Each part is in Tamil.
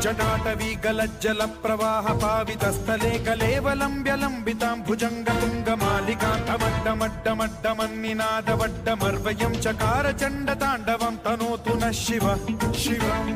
जटाटवी गलज्जल प्रवाह पावितस्थले कलेवलम्ब्य लम्बितां भुजङ्ग तुङ्गमालिकान्तमड्डमड्डमड्डमन्निनादवड्डमर्वयं चकार चण्डताण्डवं तनोतु नः शिव शिवम्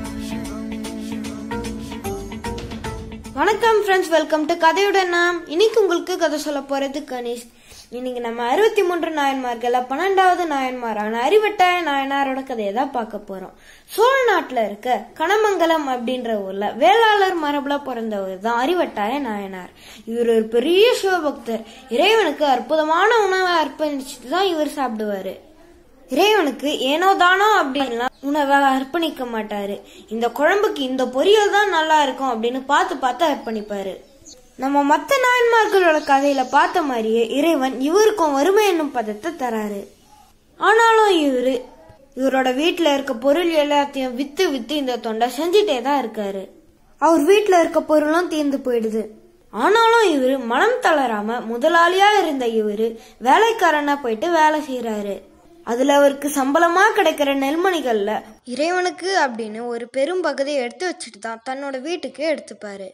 வணக்கம் ஃப்ரெண்ட்ஸ் வெல்கம் டு கதையுடன் நாம் இன்னைக்கு உங்களுக்கு கதை சொல்ல போறது கணேஷ் இன்னைக்கு நம்ம அறுபத்தி மூன்று நாயன்மார்கள்ல பன்னெண்டாவது நாயன்மாரான அறிவட்டாய நாயனாரோட கதையை தான் பார்க்க போறோம் சோழ நாட்டுல இருக்க கனமங்கலம் அப்படின்ற ஊர்ல வேளாளர் மரபுல பிறந்தவர் தான் அறிவட்டாய நாயனார் இவர் ஒரு பெரிய சிவபக்தர் இறைவனுக்கு அற்புதமான உணவை அர்ப்பணிச்சுட்டு தான் இவர் சாப்பிடுவாரு இறைவனுக்கு ஏனோ தானோ அப்படின்லாம் உணவை அர்ப்பணிக்க மாட்டாரு இந்த குழம்புக்கு இந்த பொரியல் தான் நல்லா இருக்கும் அப்படின்னு பார்த்து பார்த்து அர்ப்பணிப்பாரு நம்ம மத்த நாயன்மார்களோட கதையில பார்த்த மாதிரியே இறைவன் இவருக்கும் வறுமை என்னும் பதத்தை தராரு ஆனாலும் இவரு இவரோட வீட்டுல இருக்க பொருள் எல்லாத்தையும் வித்து வித்து இந்த தொண்டை செஞ்சுட்டே தான் இருக்காரு அவர் வீட்டுல இருக்க பொருளும் தீர்ந்து போயிடுது ஆனாலும் இவரு மனம் தளராம முதலாளியா இருந்த இவரு வேலைக்காரனா போயிட்டு வேலை செய்யறாரு அதுல அவருக்கு சம்பளமா கிடைக்கிற நெல்மணிகள்ல இறைவனுக்கு அப்படின்னு ஒரு பெரும் பகுதியை எடுத்து வச்சுட்டு தான் தன்னோட வீட்டுக்கு எடுத்துப்பாரு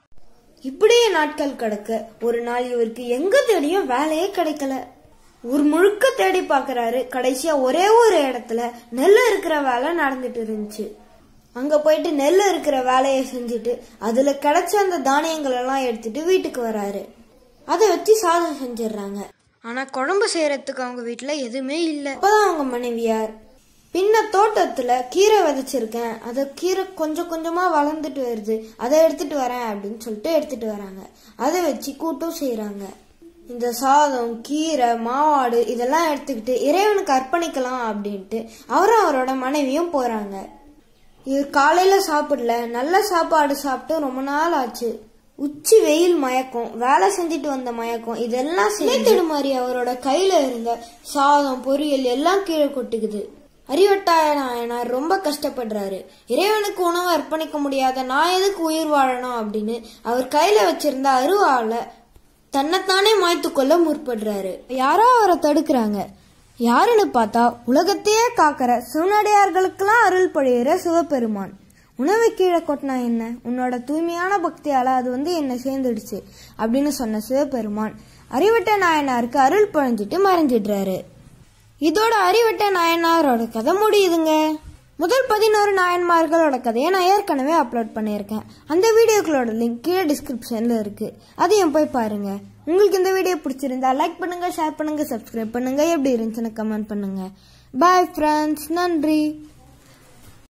இப்படியே நாட்கள் கடக்க ஒரு நாள் இவருக்கு எங்க தேடியும் வேலையே கிடைக்கல ஊர் முழுக்க தேடி பார்க்கறாரு கடைசியா ஒரே ஒரு இடத்துல நெல் இருக்கிற வேலை நடந்துட்டு இருந்துச்சு அங்க போயிட்டு நெல் இருக்கிற வேலையை செஞ்சுட்டு அதுல கிடைச்ச அந்த தானியங்கள் எல்லாம் எடுத்துட்டு வீட்டுக்கு வராரு அதை வச்சு சாதம் செஞ்சிடுறாங்க ஆனா குழம்பு செய்யறதுக்கு அவங்க வீட்டுல எதுவுமே இல்ல அப்பதான் அவங்க மனைவியார் பின்ன தோட்டத்துல கீரை விதைச்சிருக்கேன் அதை கீரை கொஞ்சம் கொஞ்சமா வளர்ந்துட்டு வருது அதை எடுத்துட்டு வரேன் அப்படின்னு சொல்லிட்டு எடுத்துட்டு வராங்க அதை வச்சு கூட்டும் செய்யறாங்க இந்த சாதம் கீரை மாவாடு இதெல்லாம் எடுத்துக்கிட்டு இறைவனுக்கு அர்ப்பணிக்கலாம் அப்படின்ட்டு அவரும் அவரோட மனைவியும் போறாங்க இவர் காலையில சாப்பிடல நல்ல சாப்பாடு சாப்பிட்டு ரொம்ப நாள் ஆச்சு உச்சி வெயில் மயக்கம் வேலை செஞ்சுட்டு வந்த மயக்கம் இதெல்லாம் சேர்த்துடு மாதிரி அவரோட கையில இருந்த சாதம் பொரியல் எல்லாம் கீழே கொட்டுக்குது அறிவட்டாய நாயனார் ரொம்ப கஷ்டப்படுறாரு இறைவனுக்கு உணவு அர்ப்பணிக்க முடியாத நான் எதுக்கு உயிர் வாழணும் அப்படின்னு அவர் கையில வச்சிருந்த அருவால தன்னைத்தானே மாய்த்து கொள்ள முற்படுறாரு யாரோ அவரை தடுக்கிறாங்க யாருன்னு பார்த்தா உலகத்தையே காக்கிற சிவனடியார்களுக்கெல்லாம் அருள் பொழியிற சிவபெருமான் உணவை கீழே கொட்டினா என்ன உன்னோட தூய்மையான பக்தியால அது வந்து என்ன சேர்ந்துடுச்சு அப்படின்னு சொன்ன சிவபெருமான் அறிவட்ட நாயனாருக்கு அருள் பொழிஞ்சிட்டு மறைஞ்சிடுறாரு இதோட அறிவட்ட நாயனாரோட கதை முடியுதுங்க முதல் பதினோரு நாயன்மார்களோட கதையை நான் ஏற்கனவே அப்லோட் பண்ணியிருக்கேன் அந்த வீடியோக்களோட லிங்க் கீழே டிஸ்கிரிப்ஷன்ல இருக்கு அதையும் போய் பாருங்க உங்களுக்கு இந்த வீடியோ பிடிச்சிருந்தா லைக் பண்ணுங்க ஷேர் பண்ணுங்க சப்ஸ்கிரைப் பண்ணுங்க எப்படி இருந்துச்சுன்னு கமெண்ட் பண்ணுங்க பாய் ஃப்ரெண்ட்ஸ் நன்றி